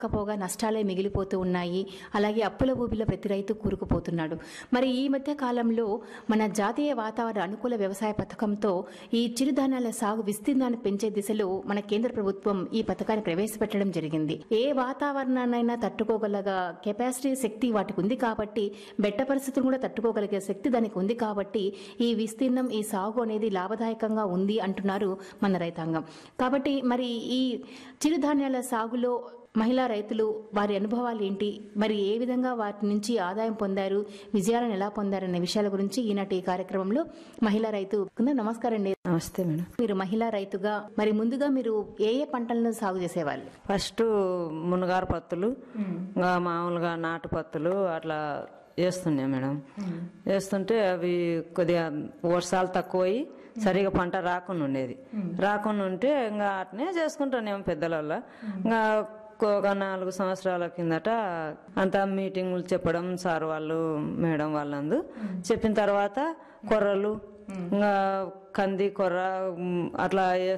కపోగా నష్టాలే మిగిలిపోతూ ఉన్నాయి అలాగే అప్పుల ఊబిలో ప్రతి రైతు కూరుకుపోతున్నాడు మరి ఈ మధ్య కాలంలో మన జాతీయ వాతావరణ అనుకూల వ్యవసాయ పథకంతో ఈ చిరుధాన్యాల సాగు విస్తీర్ణాన్ని పెంచే దిశలో మన కేంద్ర ప్రభుత్వం ఈ పథకాన్ని ప్రవేశపెట్టడం జరిగింది ఏ వాతావరణాన్నైనా తట్టుకోగలగా కెపాసిటీ శక్తి వాటికి ఉంది కాబట్టి బెట్ట పరిస్థితులు కూడా తట్టుకోగలిగే శక్తి దానికి ఉంది కాబట్టి ఈ విస్తీర్ణం ఈ సాగు అనేది లాభదాయకంగా ఉంది అంటున్నారు మన రైతాంగం కాబట్టి మరి ఈ చిరుధాన్యాల సాగులో మహిళా రైతులు వారి అనుభవాలు ఏంటి మరి ఏ విధంగా వాటి నుంచి ఆదాయం పొందారు విజయాలను ఎలా పొందారనే విషయాల గురించి ఈనాటి ఈ కార్యక్రమంలో మహిళా రైతు కుందం నమస్కారం అండి నమస్తే మేడం మీరు మహిళా రైతుగా మరి ముందుగా మీరు ఏ ఏ పంటలను సాగు చేసేవాళ్ళు ఫస్ట్ మునగారు పత్తులు ఇంకా మామూలుగా నాటు పత్తులు అట్లా వేస్తున్నాయి మేడం వేస్తుంటే అవి కొద్దిగా వర్షాలు తక్కువయి సరిగా పంట రాకుండా ఉండేది రాకుండా ఉంటే ఇంకా అట్నే చేసుకుంటానేమో పెద్దల వల్ల ఇంకా ఒక నాలుగు సంవత్సరాల కిందట అంతా మీటింగులు చెప్పడం సార్ వాళ్ళు మేడం వాళ్ళందు చెప్పిన తర్వాత కొర్రలు ఇంకా కంది కొర్ర ఉమ్, అట్లా వేస్తూ